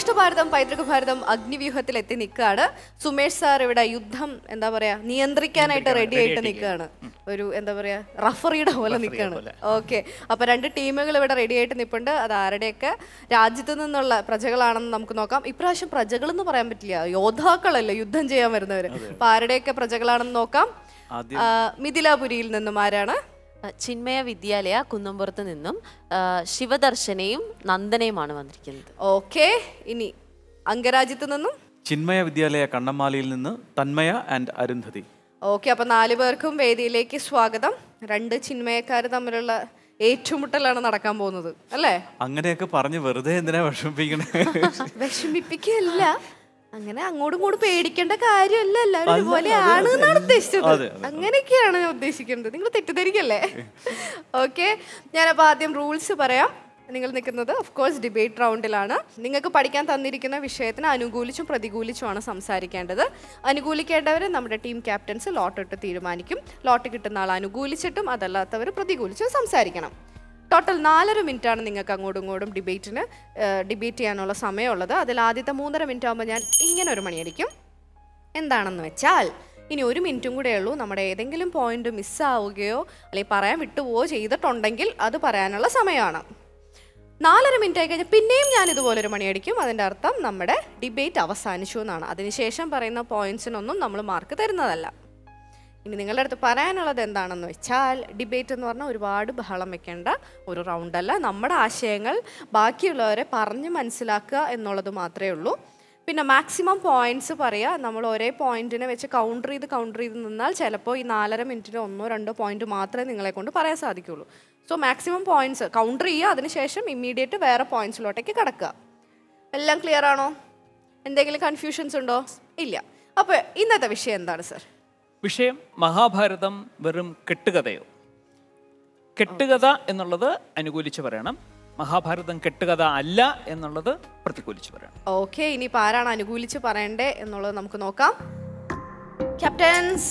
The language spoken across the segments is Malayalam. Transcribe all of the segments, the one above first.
ശ്രേഷ്ഠ ഭാരതം പൈതൃക ഭാരതം അഗ്നിവ്യൂഹത്തിൽ എത്തി നിൽക്കുകയാണ് സുമേഷ് സാർ ഇവിടെ യുദ്ധം എന്താ പറയാ നിയന്ത്രിക്കാനായിട്ട് റെഡി ആയിട്ട് നിൽക്കുകയാണ് ഒരു എന്താ പറയാ റഫറിയുടെ പോലെ നിൽക്കുകയാണ് ഓക്കെ അപ്പൊ രണ്ട് ടീമുകൾ ഇവിടെ റെഡി ആയിട്ട് നിൽപ്പുണ്ട് അത് ആരുടെയൊക്കെ രാജ്യത്ത് നിന്നുള്ള പ്രജകളാണെന്ന് നമുക്ക് നോക്കാം ഇപ്രാവശ്യം പ്രജകൾ എന്ന് പറയാൻ പറ്റില്ല യോദ്ധാക്കളല്ലേ യുദ്ധം ചെയ്യാൻ വരുന്നവര് അപ്പൊ ആരുടെയൊക്കെ പ്രജകളാണെന്ന് നോക്കാം ആ, മിഥിലാപുരിയിൽ നിന്നും ആരാണ് ചിന്മയ വിദ്യാലയ കുന്നംപുറത്ത് നിന്നും ആ, ശിവദർശനയും നന്ദനയുമാണ് വന്നിരിക്കുന്നത് ഓക്കെ ഇനി അംഗരാജ്യത്ത് നിന്നും ചിന്മയ വിദ്യാലയ കണ്ണമ്മാലിയിൽ നിന്ന് തന്മയ ആൻഡ് അരുന്ധതി ഓക്കെ അപ്പൊ നാലു പേർക്കും വേദിയിലേക്ക് സ്വാഗതം രണ്ട് ചിന്മയക്കാർ തമ്മിലുള്ള ഏറ്റുമുട്ടലാണ് നടക്കാൻ പോകുന്നത് അല്ലേ അങ്ങനെയൊക്കെ പറഞ്ഞ് വെറുതെ എന്തിനാ വിഷമിപ്പിക്കണേ വിഷമിപ്പിക്കല്ല അങ്ങനെ അങ്ങോട്ടും ഇങ്ങോട്ടും പേടിക്കേണ്ട കാര്യമല്ല എല്ലാവരും ഒരുപോലെയാണ് എന്നാണ് ഉദ്ദേശിച്ചത് അങ്ങനെയൊക്കെയാണ് ഞാൻ ഉദ്ദേശിക്കുന്നത് നിങ്ങൾ തെറ്റിദ്ധരിക്കല്ലേ ഓക്കെ ഞാനപ്പോൾ ആദ്യം റൂൾസ് പറയാം നിങ്ങൾ നിൽക്കുന്നത് ഓഫ് കോഴ്സ് ഡിബേറ്റ് റൗണ്ടിലാണ് നിങ്ങൾക്ക് പഠിക്കാൻ തന്നിരിക്കുന്ന വിഷയത്തിന് അനുകൂലിച്ചും പ്രതികൂലിച്ചുമാണ് സംസാരിക്കേണ്ടത് അനുകൂലിക്കേണ്ടവർ നമ്മുടെ ടീം ക്യാപ്റ്റൻസ് ലോട്ട് ഇട്ട് തീരുമാനിക്കും ലോട്ട് കിട്ടുന്ന ആൾ അനുകൂലിച്ചിട്ടും അതല്ലാത്തവർ പ്രതികൂലിച്ചും സംസാരിക്കണം ടോട്ടൽ നാലര മിനിറ്റ് ആണ് നിങ്ങൾക്ക് അങ്ങോട്ടും ഇങ്ങോട്ടും ഡിബേറ്റിന് ഡിബേറ്റ് ചെയ്യാനുള്ള സമയമുള്ളത് അതിൽ ആദ്യത്തെ മൂന്നര മിനിറ്റ് ആകുമ്പോൾ ഞാൻ ഇങ്ങനെ ഒരു മണിയടിക്കും എന്താണെന്ന് വെച്ചാൽ ഇനി ഒരു മിനിറ്റും കൂടെ ഉള്ളൂ നമ്മുടെ ഏതെങ്കിലും പോയിന്റ് മിസ്സാവുകയോ അല്ലെങ്കിൽ പറയാൻ വിട്ടുപോവോ ചെയ്തിട്ടുണ്ടെങ്കിൽ അത് പറയാനുള്ള സമയമാണ് നാലര മിനിറ്റ് ആയി കഴിഞ്ഞാൽ പിന്നെയും ഞാൻ ഇതുപോലെ ഒരു മണിയടിക്കും അതിൻ്റെ അർത്ഥം നമ്മുടെ ഡിബേറ്റ് അവസാനിച്ചു എന്നാണ് അതിനുശേഷം പറയുന്ന പോയിന്റ്സിനൊന്നും നമ്മൾ മാർക്ക് തരുന്നതല്ല ഇനി നിങ്ങളുടെ അടുത്ത് പറയാനുള്ളത് എന്താണെന്ന് വെച്ചാൽ ഡിബേറ്റ് എന്ന് പറഞ്ഞാൽ ഒരുപാട് ബഹളം വെക്കേണ്ട ഒരു റൗണ്ടല്ല നമ്മുടെ ആശയങ്ങൾ ബാക്കിയുള്ളവരെ പറഞ്ഞ് മനസ്സിലാക്കുക എന്നുള്ളത് മാത്രമേ ഉള്ളൂ പിന്നെ മാക്സിമം പോയിന്റ്സ് പറയുക നമ്മൾ ഒരേ പോയിന്റിനെ വെച്ച് കൗണ്ടർ ചെയ്ത് കൗണ്ടർ ചെയ്ത് നിന്നാൽ ചിലപ്പോൾ ഈ നാലര മിനിറ്റിന് ഒന്നോ രണ്ടോ പോയിന്റ് മാത്രമേ നിങ്ങളെ കൊണ്ട് പറയാൻ സാധിക്കുള്ളൂ സോ മാക്സിമം പോയിന്റ്സ് കൗണ്ടർ ചെയ്യുക അതിനുശേഷം ഇമ്മീഡിയറ്റ് വേറെ പോയിന്റ്സിലോട്ടേക്ക് കിടക്കുക എല്ലാം ക്ലിയർ ആണോ എന്തെങ്കിലും കൺഫ്യൂഷൻസ് ഉണ്ടോ ഇല്ല അപ്പോൾ ഇന്നത്തെ വിഷയം എന്താണ് സർ വിഷയം മഹാഭാരതം വെറും കെട്ടുകഥയോ കെട്ടുകഥ എന്നുള്ളത് അനുകൂലിച്ച് പറയണം മഹാഭാരതം കെട്ടുകഥ അല്ല എന്നുള്ളത് പ്രതികൂലിച്ച് പറയണം ഓക്കെ ഇനിയിപ്പോൾ ആരാണ് അനുകൂലിച്ച് പറയണ്ടേ എന്നുള്ളത് നമുക്ക് നോക്കാം ക്യാപ്റ്റൻസ്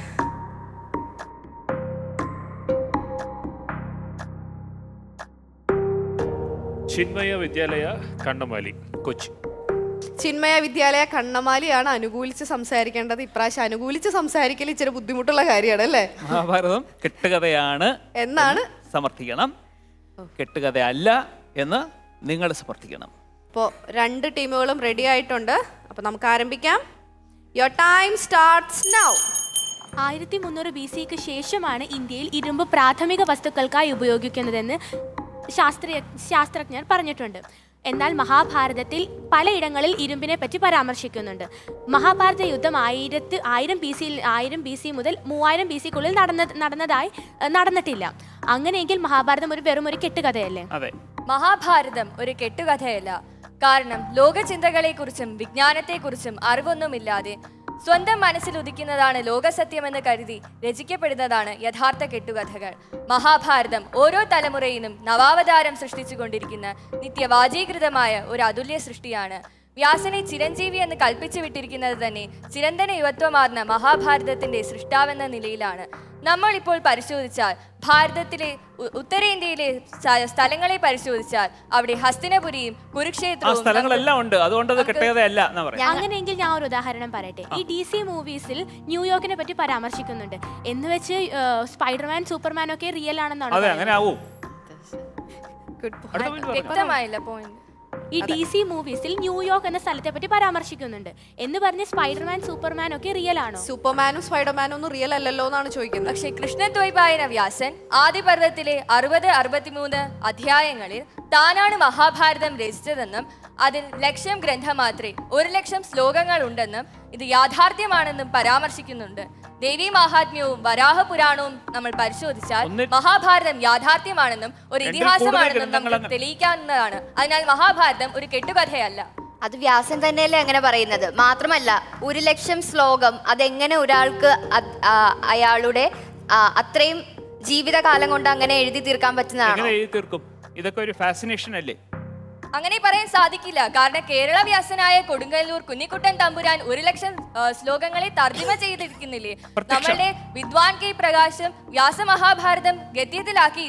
ചിന്മയ വിദ്യാലയ കണ്ണമാലി കൊച്ചി ചിന്മയ വിദ്യാലയ കണ്ണമാലിയാണ് അനുകൂലിച്ച് സംസാരിക്കേണ്ടത് ഇപ്രാവശ്യം അനുകൂലിച്ച് സംസാരിക്കൽ ഇച്ചിരി ബുദ്ധിമുട്ടുള്ള കാര്യമാണ് അല്ലേ മഹാഭാരതം കെട്ടുകഥയാണ് എന്നാണ് സമർത്ഥിക്കണം കെട്ടുകഥ അല്ല എന്ന് നിങ്ങൾ സമർത്ഥിക്കണം ഇപ്പോൾ രണ്ട് ടീമുകളും റെഡി ആയിട്ടുണ്ട് അപ്പോൾ നമുക്ക് ആരംഭിക്കാം യുവർ ടൈം സ്റ്റാർട്ട്സ് നൗ ആയിരത്തി മുന്നൂറ് ബി സിക്ക് ശേഷമാണ് ഇന്ത്യയിൽ ഇരുമ്പ് പ്രാഥമിക വസ്തുക്കൾക്കായി ഉപയോഗിക്കുന്നതെന്ന് ശാസ്ത്രീയ ശാസ്ത്രജ്ഞർ പറഞ്ഞിട്ടുണ്ട് എന്നാൽ മഹാഭാരതത്തിൽ പലയിടങ്ങളിൽ ഇരുമ്പിനെ പറ്റി പരാമർശിക്കുന്നുണ്ട് മഹാഭാരത യുദ്ധം ആയിരത്ത് ആയിരം ബി സിയിൽ ആയിരം ബി സി മുതൽ മൂവായിരം ബി സിക്കുള്ളിൽ നടന്ന നടന്നതായി ഏഹ്, നടന്നിട്ടില്ല അങ്ങനെയെങ്കിൽ മഹാഭാരതം ഒരു വെറും ഒരു കെട്ടുകഥയല്ലേ അതെ മഹാഭാരതം ഒരു കെട്ടുകഥയല്ല കാരണം ലോകചിന്തകളെക്കുറിച്ചും വിജ്ഞാനത്തെക്കുറിച്ചും അറിവൊന്നുമില്ലാതെ സ്വന്തം മനസ്സിൽ ഉദിക്കുന്നതാണ് ലോകസത്യമെന്ന് കരുതി രചിക്കപ്പെടുന്നതാണ് യഥാർത്ഥ കെട്ടുകഥകൾ മഹാഭാരതം ഓരോ തലമുറയിലും നവാവതാരം സൃഷ്ടിച്ചുകൊണ്ടിരിക്കുന്ന നിത്യവാചീകൃതമായ ഒരു അതുല്യ സൃഷ്ടിയാണ് വ്യാസനെ ചിരഞ്ജീവി എന്ന് കൽപ്പിച്ചു വിട്ടിരിക്കുന്നത് തന്നെ ചിരന്തന യുവത്വമാർന്ന മഹാഭാരതത്തിന്റെ സൃഷ്ടാവെന്ന നിലയിലാണ് നമ്മൾ ഇപ്പോൾ പരിശോധിച്ചാൽ ഭാരതത്തിലെ ഉ- ഉത്തരേന്ത്യയിലെ സ്ഥ- സ്ഥലങ്ങളെ പരിശോധിച്ചാൽ അവിടെ ഹസ്തിനപുരിയും ആ കുരുക്ഷേത്രവും സ്ഥലങ്ങളെല്ലാം ഉണ്ട് അതുകൊണ്ട് അത് കെട്ടുകഥയല്ല എന്നാ പറയാം അങ്ങനെയെങ്കിൽ ഞാൻ ഒരു ഉദാഹരണം പറയട്ടെ ഈ ഡി സി മൂവീസിൽ ന്യൂയോർക്കിനെ പറ്റി പരാമർശിക്കുന്നുണ്ട് എന്ന് വെച്ച് സ്പൈഡർമാൻ സൂപ്പർമാൻ ഒക്കെ റിയൽ ആണെന്നാണ് അതെ അങ്ങനെ ആവൂ ഗുഡ് അടുത്ത point പറഞ്ഞോ. വ്യക്തമായില്ല പോയിന്റ് ഈ ഡി സി മൂവീസിൽ ന്യൂയോർക്ക് എന്ന സ്ഥലത്തെ പറ്റി പരാമർശിക്കുന്നുണ്ട് എന്ന് പറഞ്ഞ് സ്പൈഡർമാൻ സൂപ്പർമാൻ ഒക്കെ റിയൽ ആണോ സൂപ്പർമാനും സ്പൈഡർമാനും ഒന്നും റിയൽ അല്ലല്ലോ എന്നാണ് ചോദിക്കുന്നത് പക്ഷേ കൃഷ്ണദ്വൈപായന വ്യാസൻ ആദിപർവത്തിലെ അറുപത് അറുപത്തിമൂന്ന് അധ്യായങ്ങളിൽ താനാണ് മഹാഭാരതം രചിച്ചതെന്നും അതിൽ ലക്ഷം ഗ്രന്ഥം മാത്രമേ ഒരു ലക്ഷം ശ്ലോകങ്ങൾ ഉണ്ടെന്നും ഇത് യാഥാർത്ഥ്യമാണെന്നും പരാമർശിക്കുന്നുണ്ട് ദേവി മഹാത്മ്യവും വരാഹ പുരാണവും നമ്മൾ പരിശോധിച്ചാൽ ഒന്ന് മഹാഭാരതം യാഥാർത്ഥ്യമാണെന്നും ഒരു രണ്ടിൽ ഇതിഹാസമാണെന്നും കൂടുതൽ നമുക്ക് ഗ്രന്ഥങ്ങൾ തെളിയിക്കാവുന്നതാണ് അതിനാൽ മഹാഭാരതം ഒരു കെട്ടുകഥയല്ല അത് വ്യാസൻ തന്നെയല്ലേ അങ്ങനെ പറയുന്നത് മാത്രമല്ല ഒരു ലക്ഷം ശ്ലോകം അതെങ്ങനെ ഒരാൾക്ക് അത് ആ, അയാളുടെ ആ, അത്രയും ജീവിതകാലം കൊണ്ട് അങ്ങനെ എഴുതി തീർക്കാൻ പറ്റുന്നതാണോ എങ്ങനെ എഴുതി തീർക്കും ഇതൊക്കെ ഒരു ഫാസിനേഷൻ അല്ലേ അങ്ങനെ പറയാൻ സാധിക്കില്ല കാരണം കേരള വ്യാസനായ കൊടുങ്ങല്ലൂർ കുഞ്ഞിക്കുട്ടൻ തമ്പുരാൻ ഒരു ലക്ഷം ആ, ശ്ലോകങ്ങളെ തർജ്ജമ ചെയ്തിരിക്കുന്നില്ലേ പ്രത്യക്ഷം. നമ്മളുടെ വിദ്വാൻ കെ പ്രകാശം വ്യാസമഹാഭാരതം ഗദ്യത്തിലാക്കിയില്ലേ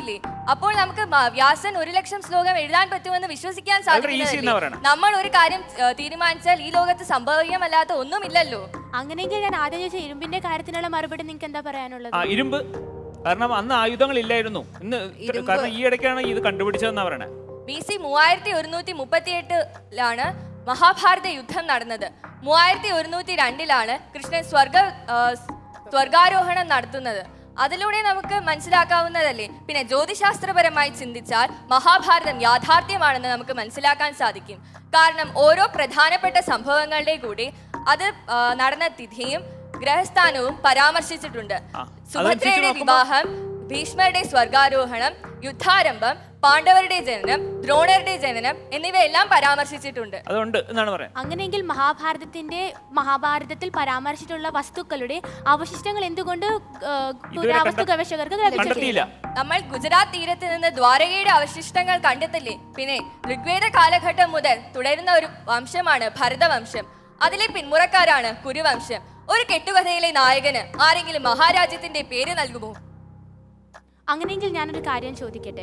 അപ്പോൾ നമുക്ക് മ- വ്യാസൻ ഒരു ലക്ഷം ശ്ലോകം എഴുതാൻ പറ്റുമെന്ന് വിശ്വസിക്കാൻ easy എന്നാ സാധിക്കില്ല പറയണെ. നമ്മൾ ഒരു കാര്യം ഏഹ്, തീരുമാനിച്ചാൽ ഈ ലോകത്ത് സംഭവ്യമല്ലാത്ത ഒന്നുമില്ലല്ലോ അങ്ങനെയെങ്കിൽ ഞാൻ ആദ്യം ചോദിച്ച ഇരുമ്പിന്റെ കാര്യത്തിനുള്ള മറുപടി നിങ്ങൾക്ക് എന്താ പറയാനുള്ളത് ആ ഇരുമ്പ് കാരണം അന്ന് ആയുധങ്ങളില്ലായിരുന്നു ഇന്ന് കാരണം ഈ ഇടയ്ക്കാണ് ഇത് കണ്ടുപിടിച്ചതെന്നാ പറയണേ ബി സി മൂവായിരത്തി ഒരുന്നൂറ്റി മുപ്പത്തി എട്ടിലാണ് മഹാഭാരത യുദ്ധം നടന്നത് മൂവായിരത്തി ഒരുന്നൂറ്റി രണ്ടിലാണ് കൃഷ്ണൻ സ്വർഗ ആ, സ്വർഗാരോഹണം നടത്തുന്നത് അതിലൂടെ നമുക്ക് മനസ്സിലാക്കാവുന്നതല്ലേ പിന്നെ ജ്യോതിശാസ്ത്രപരമായി ചിന്തിച്ചാൽ മഹാഭാരതം യാഥാർത്ഥ്യമാണെന്ന് നമുക്ക് മനസ്സിലാക്കാൻ സാധിക്കും കാരണം ഓരോ പ്രധാനപ്പെട്ട സംഭവങ്ങളുടെ കൂടി അത് ആ, നടന്ന തിഥിയും ഗ്രഹസ്ഥാനവും പരാമർശിച്ചിട്ടുണ്ട് സുഭദ്രയുടെ നോക്കുമ്പോ- വിവാഹം ഭീഷ്മരുടെ സ്വർഗാരോഹണം യുദ്ധാരംഭം പാണ്ഡവരുടെ ജനനം ദ്രോണരുടെ ജനനം എന്നിവയെല്ലാം പരാമർശിച്ചിട്ടുണ്ട് അതുകൊണ്ട് എന്നാണ് പറയാൻ അങ്ങനെയെങ്കിൽ മഹാഭാരതത്തിന്റെ മഹാഭാരതത്തിൽ പരാമർശിച്ചിട്ടുള്ള വസ്തുക്കളുടെ അവശിഷ്ടങ്ങൾ എന്തുകൊണ്ട് ആ, പുരാവസ്തു കണ്ട- ഗവേഷകർക്ക് കണ്ടെത്തിയില്ല ലഭിച്ചിട്ടില്ല നമ്മൾ ഗുജറാത്ത് തീരത്ത് നിന്ന് ദ്വാരകയുടെ അവശിഷ്ടങ്ങൾ കണ്ടെത്തില്ലേ പിന്നെ ഋഗ്വേദ കാലഘട്ടം മുതൽ തുടരുന്ന ഒരു വംശമാണ് ഭരതവംശം അതിലെ പിന്മുറക്കാരാണ് കുരുവംശം ഒരു കെട്ടുകഥയിലെ നായകന് ആരെങ്കിലും മഹാരാജ്യത്തിന്റെ പേര് നൽകുമോ അങ്ങനെയെങ്കിൽ ഞാനൊരു കാര്യം ചോദിക്കട്ടെ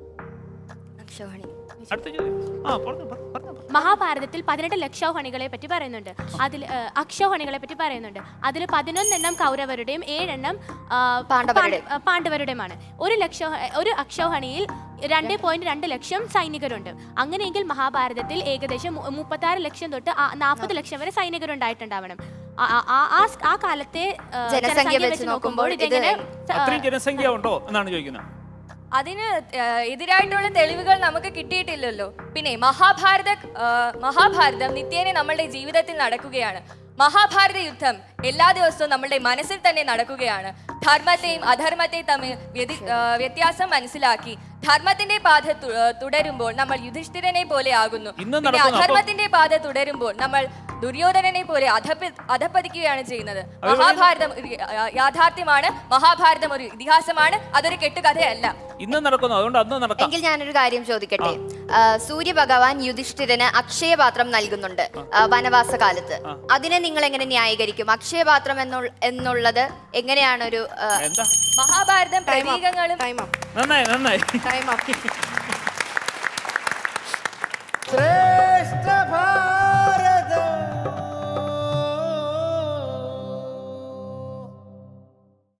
അക്ഷോഹിണി അടുത്ത ചോദ്യം ആ പറഞ്ഞു പറഞ്ഞു പറഞ്ഞു മഹാഭാരതത്തിൽ പതിനെട്ട് ലക്ഷോഹണികളെ പറ്റി പറയുന്നുണ്ട് അതിൽ അക്ഷോഹണികളെ പറ്റി പറയുന്നുണ്ട് അതിൽ പതിനൊന്നെണ്ണം കൗരവരുടെയും ഏഴെണ്ണം ആ, പാണ്ഡവരുടെ. പാണ്ഡ- ആ, പാണ്ഡവരുടെയുമാണ് ഒരു ലക്ഷോ ഒരു അക്ഷോഹണിയിൽ രണ്ട് പോയിന്റ് രണ്ട് ലക്ഷം സൈനികരുണ്ട് അങ്ങനെയെങ്കിൽ മഹാഭാരതത്തിൽ ഏകദേശം മു- മുപ്പത്താറ് ലക്ഷം തൊട്ട് നാൽപ്പത് ലക്ഷം വരെ സൈനികരുണ്ടായിട്ടുണ്ടാവണം ആ- ആ- ആ- ആ- ആ കാലത്തെ ആ, ജനസംഖ്യ വെച്ച് നോക്കുമ്പോൾ ഇത് ഇതെങ്ങനെ അത്രയും ജനസംഖ്യ ഉണ്ടോ എന്നാണ് ചോദിക്കുന്നത് അതിന് ഏഹ്, എതിരായിട്ടുള്ള തെളിവുകൾ നമുക്ക് കിട്ടിയിട്ടില്ലല്ലോ പിന്നെ മഹാഭാരത ഏഹ്, മഹാഭാരതം നിത്യേന നമ്മളുടെ ജീവിതത്തിൽ നടക്കുകയാണ് മഹാഭാരത യുദ്ധം എല്ലാ ദിവസവും നമ്മളുടെ മനസ്സിൽ തന്നെ നടക്കുകയാണ് ധർമ്മത്തെയും അധർമ്മത്തെയും തമ്മിൽ വ്യതി- ഏഹ്, വ്യത്യാസം മനസ്സിലാക്കി ധർമ്മത്തിന്റെ പാത തു- ഏഹ്, തുടരുമ്പോൾ നമ്മൾ യുധിഷ്ഠിരനെ പോലെ ആകുന്നു ഇന്നും പിന്നെ നടക്കുന്നു. അപ്പൊ- അധർമ്മത്തിന്റെ പാത തുടരുമ്പോൾ നമ്മൾ ദുര്യോധനനെ പോലെ അധപ്പ അധപ്പതിക്കുകയാണ് ചെയ്യുന്നത് മഹാഭാരതം ഒരു യാ- യാഥാർത്ഥ്യമാണ് മഹാഭാരതം ഒരു ഇതിഹാസമാണ് അതൊരു കെട്ടുകഥയല്ല ഇന്നും നടക്കുന്നു അതുകൊണ്ട് അന്ന് നടക്കാം എങ്കിൽ ഞാനൊരു കാര്യം ചോദിക്കട്ടെ ആ, സൂര്യ ഭഗവാൻ യുധിഷ്ഠിരന് അക്ഷയപാത്രം നൽകുന്നുണ്ട് ആ, വനവാസ കാലത്ത് അതിനെ നിങ്ങൾ എങ്ങനെ ന്യായീകരിക്കും അക്ഷയപാത്രം എന്നുള്ള എന്നുള്ളത് എങ്ങനെയാണ് ഒരു ആ, എന്താ മഹാഭാരതം പ്രതീകങ്ങളും ടൈം അപ്പ് നന്നായി നന്നായി ടൈം അപ്പ്